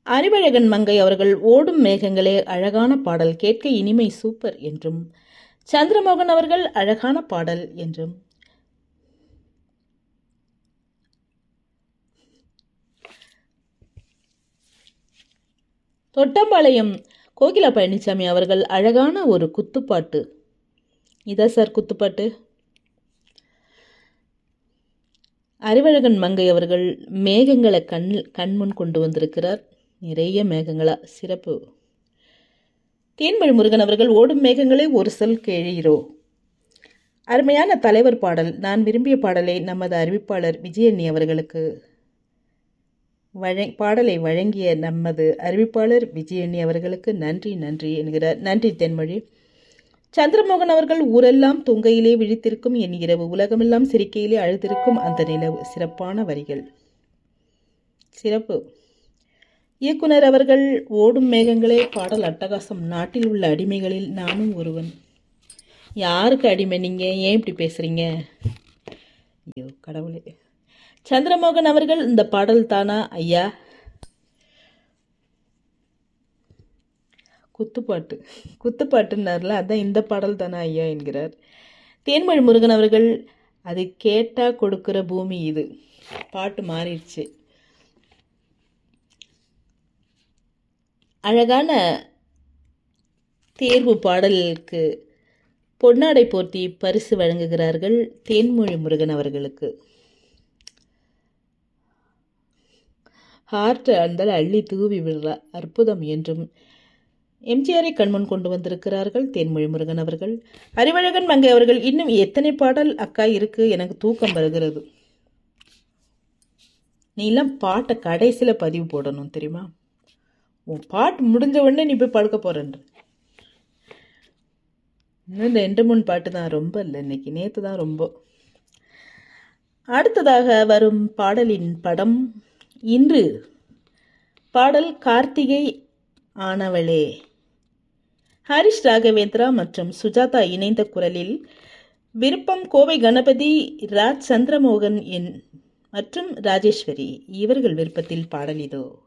அறிவழகன் மங்கை அவர்கள் ஓடும் மேகங்களே அழகான பாடல் கேட்க இனிமை சூப்பர் என்றும் சந்திரமோகன் அவர்கள் அழகான பாடல் என்றும் தொட்டம்பாளையம் கோகிலா பழனிசாமி அவர்கள் அழகான ஒரு குத்துப்பாட்டு இதா சார் குத்துப்பாட்டு அறிவழகன் மங்கை அவர்கள் மேகங்களை கண் கண்முன் கொண்டு வந்திருக்கிறார் நிறைய மேகங்களா சிறப்பு தேன்மொழி முருகன் அவர்கள் ஓடும் மேகங்களே ஒரு சொல் கேழீரோ அருமையான தலைவர் பாடல் நான் விரும்பிய பாடலை நமது அறிவிப்பாளர் விஜயண்ணி அவர்களுக்கு வழ பாடலை வழங்கிய நமது அறிவிப்பாளர் விஜயண்ணி அவர்களுக்கு நன்றி நன்றி என்கிறார் நன்றி தென்மொழி சந்திரமோகன் அவர்கள் ஊரெல்லாம் தொங்கையிலே விழித்திருக்கும் என் இரவு உலகமெல்லாம் சிரிக்கையிலே அழுத்திருக்கும் அந்த நிலவு சிறப்பான வரிகள் சிறப்பு இயக்குனர் அவர்கள் ஓடும் மேகங்களே பாடல் அட்டகாசம் நாட்டில் உள்ள அடிமைகளில் நானும் ஒருவன் யாருக்கு அடிமை நீங்கள் ஏன் இப்படி பேசுகிறீங்க ஐயோ கடவுளே சந்திரமோகன் அவர்கள் இந்த பாடல் தானா ஐயா குத்துப்பாட்டு குத்துப்பாட்டுன்னார்ல அதான் இந்த பாடல் தானா ஐயா என்கிறார் தேன்மொழி முருகன் அவர்கள் அது கேட்டா கொடுக்கிற பூமி இது பாட்டு மாறிடுச்சு அழகான தேர்வு பாடலுக்கு பொன்னாடை போர்த்தி பரிசு வழங்குகிறார்கள் தேன்மொழி முருகன் அவர்களுக்கு ஹார்ட் அந்த அள்ளி தூவி விடுறா அற்புதம் என்றும் எம்ஜிஆரை கண்முன் கொண்டு வந்திருக்கிறார்கள் தேன்மொழி முருகன் அவர்கள் அறிவழகன் மங்கை அவர்கள் இன்னும் எத்தனை பாடல் அக்கா இருக்கு எனக்கு தூக்கம் வருகிறது நீ எல்லாம் பாட்டை கடைசியில் பதிவு போடணும் தெரியுமா உன் பாட்டு முடிஞ்ச உடனே நீ போய் படுக்க போறன்ற இன்னும் ரெண்டு மூணு பாட்டு தான் ரொம்ப இல்லை இன்னைக்கு நேற்று தான் ரொம்ப அடுத்ததாக வரும் பாடலின் படம் இன்று பாடல் கார்த்திகை ஆனவளே ஹரிஷ் ராகவேந்திரா மற்றும் சுஜாதா இணைந்த குரலில் விருப்பம் கோவை கணபதி ராஜ் சந்திரமோகன் என் மற்றும் ராஜேஸ்வரி இவர்கள் விருப்பத்தில் பாடல் இதோ